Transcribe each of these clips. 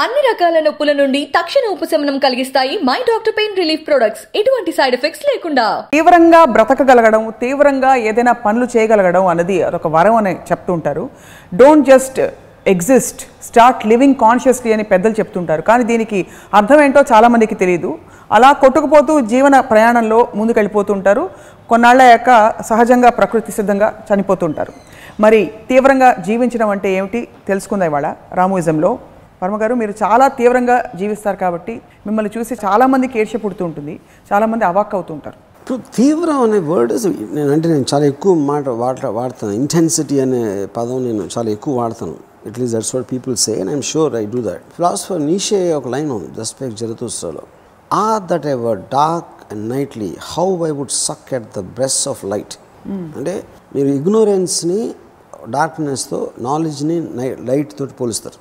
అన్ని రకాల నొప్పుల నుండి తక్షణ ఉపశమనం కలిగిస్తాయి my doctor pain relief products ఎటువంటి సైడ్ ఎఫెక్ట్స్ లేకుండా తీవ్రంగా బ్రతకగలగడం తీవ్రంగా ఏదైనా పనులు చేయగలగడం అన్నది అదొక వరం అని చెప్తుంటారు don't just exist start living consciously అని పెద్దలు చెప్తుంటారు కానీ దీనికి అర్థం ఏంటో చాలామందికి తెలియదు అలా కొట్టుకుపోతూ జీవన ప్రయాణంలో ముందుకెళ్ళిపోతుంటారు కొన్నాళ్ళయ్యాక సహజంగా ప్రకృతి సిద్ధంగా చనిపోతుంటారు మరి తీవ్రంగా జీవించడం అంటే ఏమిటి తెలుసుకుందా ఇవాళ రామోయిజంలో వర్మ గారు మీరు చాలా తీవ్రంగా జీవిస్తారు కాబట్టి మిమ్మల్ని చూసి చాలామందికి ఏడ్చ పుడుతూ ఉంటుంది చాలామంది అవాక్ అవుతుంటారు ఇప్పుడు తీవ్రం అనే వర్డ్ నేను అంటే నేను చాలా ఎక్కువ మాట వాడ వాడతాను ఇంటెన్సిటీ అనే పదం నేను చాలా ఎక్కువ వాడతాను ఇట్లీస్ that's what people say and I'm sure I do that philosopher Nietzsche ఒక లైన్ ఉంది జస్పెక్ట్ జరతూస్లో ఆ that ever dark and nightly how I would suck at the breasts of light అంటే మీరు ఇగ్నోరెన్స్ని డార్క్నెస్తో నాలెడ్జ్ని నై లైట్ తోటి పోలుస్తారు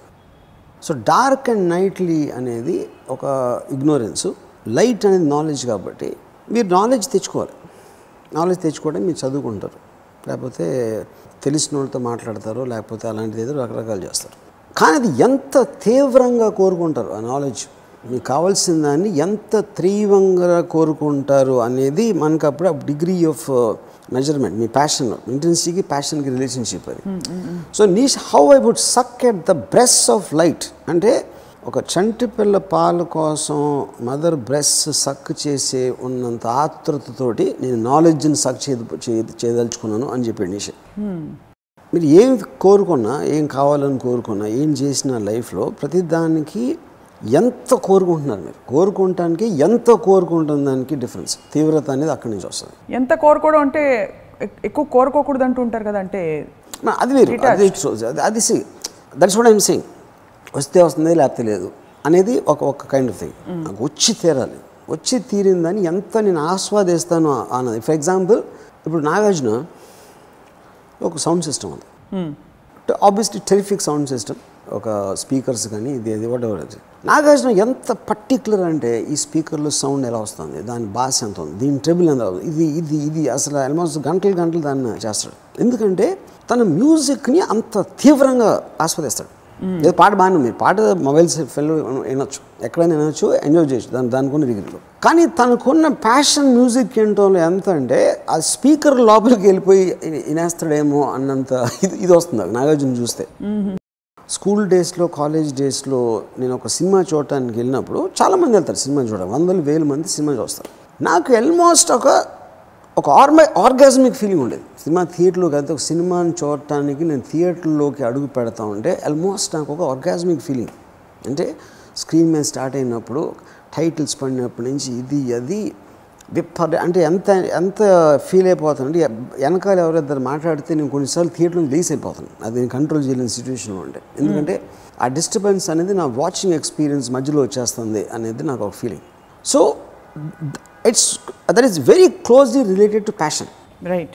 సో డార్క్ అండ్ నైట్లీ అనేది ఒక ఇగ్నోరెన్స్ లైట్ అనేది నాలెడ్జ్ కాబట్టి మీరు నాలెడ్జ్ తెచ్చుకోవాలి నాలెడ్జ్ తెచ్చుకోవడం మీరు చదువుకుంటారు లేకపోతే తెలిసిన వాళ్ళతో మాట్లాడతారు లేకపోతే అలాంటిది ఏదో రకరకాలు చేస్తారు కానీ అది ఎంత తీవ్రంగా కోరుకుంటారు ఆ నాలెడ్జ్ మీకు కావాల్సిన దాన్ని ఎంత తీవ్రంగా కోరుకుంటారు అనేది మనకు అప్పుడు డిగ్రీ ఆఫ్ మెజర్మెంట్ మీ ప్యాషన్ ఇంటెన్సిటీకి ప్యాషన్కి రిలేషన్షిప్ అది so Nietzsche how I would suck at the breasts of light అంటే ఒక చంటి పిల్ల పాల కోసం మదర్ బ్రెస్ సక్ చేసే ఉన్నంత ఆతృతతోటి నేను నాలెడ్జ్ని సక్ చే చేయదలుచుకున్నాను అని చెప్పాడు నిషే మీరు ఏం కోరుకున్నా ఏం కావాలని కోరుకున్నా ఏం చేసినా లైఫ్లో ప్రతిదానికి ఎంత కోరుకుంటున్నారు మీరు కోరుకుంటానికి ఎంత కోరుకుంటున్న దానికి డిఫరెన్స్ తీవ్రత అనేది అక్కడి నుంచి వస్తుంది ఎంత కోరుకోవడం అంటే ఎక్- ఎక్కువ కోరుకోకూడదు అంటూ ఉంటారు కదా అంటే నా- అది వేరు అది అది- అది see that's what I'm saying వస్తే వస్తుంది లేకపోతే లేదు అనేది ఒక ఒక కైండ్ ఆఫ్ థింగ్ నాకు వచ్చి తీరాలి వచ్చి తీరిందని ఎంత నేను ఆస్వాదిస్తాను అన్నది ఫర్ ఎగ్జాంపుల్ ఇప్పుడు నాగార్జున ఒక సౌండ్ సిస్టమ్ ఉంది ఆబ్వియస్లీ టెరిఫిక్ సౌండ్ సిస్టమ్ ఒక స్పీకర్స్ కానీ ఇది ఇది వాట్ ఎవర్ అది నాగార్జున ఎంత పర్టికులర్ అంటే ఈ స్పీకర్లో సౌండ్ ఎలా వస్తుంది దాని బాస్ ఎంత ఉంది దీని ట్రిబుల్ ఎంత ఉంది ఇది ఇది ఇది అసలు ఆల్మోస్ట్ గంటలు గంటలు దాన్ని చేస్తాడు ఎందుకంటే తన మ్యూజిక్ని అంత తీవ్రంగా ఆస్వాదిస్తాడు ఏదో పాట బాగానే ఉంది పాట మొబైల్ ఫెల్ వినొచ్చు ఎక్కడైనా వినొచ్చు ఎంజాయ్ చేయొచ్చు దాని దానికున్న డిగ్రీలో కానీ తనకున్న ప్యాషన్ మ్యూజిక్ ఏంటో ఎంత అంటే ఆ స్పీకర్ లోపలికి వెళ్ళిపోయి వినే- వినేస్తాడేమో అన్నంత ఇది ఇది వస్తుంది నాకు నాగార్జున చూస్తే స్కూల్ డేస్లో కాలేజ్ డేస్లో నేను ఒక సినిమా చూడటానికి వెళ్ళినప్పుడు చాలామంది వెళ్తారు సినిమా చూడ వందలు వేల మంది సినిమా చూస్తారు నాకు ఆల్మోస్ట్ ఒక ఒక ఆర్మై ఆర్గాజమిక్ ఫీలింగ్ ఉండేది సినిమా థియేటర్లోకి అయితే ఒక సినిమాని చూడటానికి నేను థియేటర్లోకి అడుగు పెడతా ఉంటే ఆల్మోస్ట్ నాకు ఒక ఆర్గాజమిక్ ఫీలింగ్ అంటే స్క్రీన్ మీద స్టార్ట్ అయినప్పుడు టైటిల్స్ పడినప్పటి నుంచి ఇది అది విప్పర్ అంటే ఎంత ఎంత ఫీల్ అయిపోతాను అంటే వెనకాల ఎవరిద్దరు మాట్లాడితే నేను కొన్నిసార్లు థియేటర్ నుంచి లీస్ అయిపోతాను అది నేను కంట్రోల్ చేయలేని సిచ్యువేషన్లో ఉంటే ఎందుకంటే ఆ డిస్టర్బెన్స్ అనేది నా వాచింగ్ ఎక్స్పీరియన్స్ మధ్యలో వచ్చేస్తుంది అనేది నాకు ఒక feeling so it's that is very closely related to passion right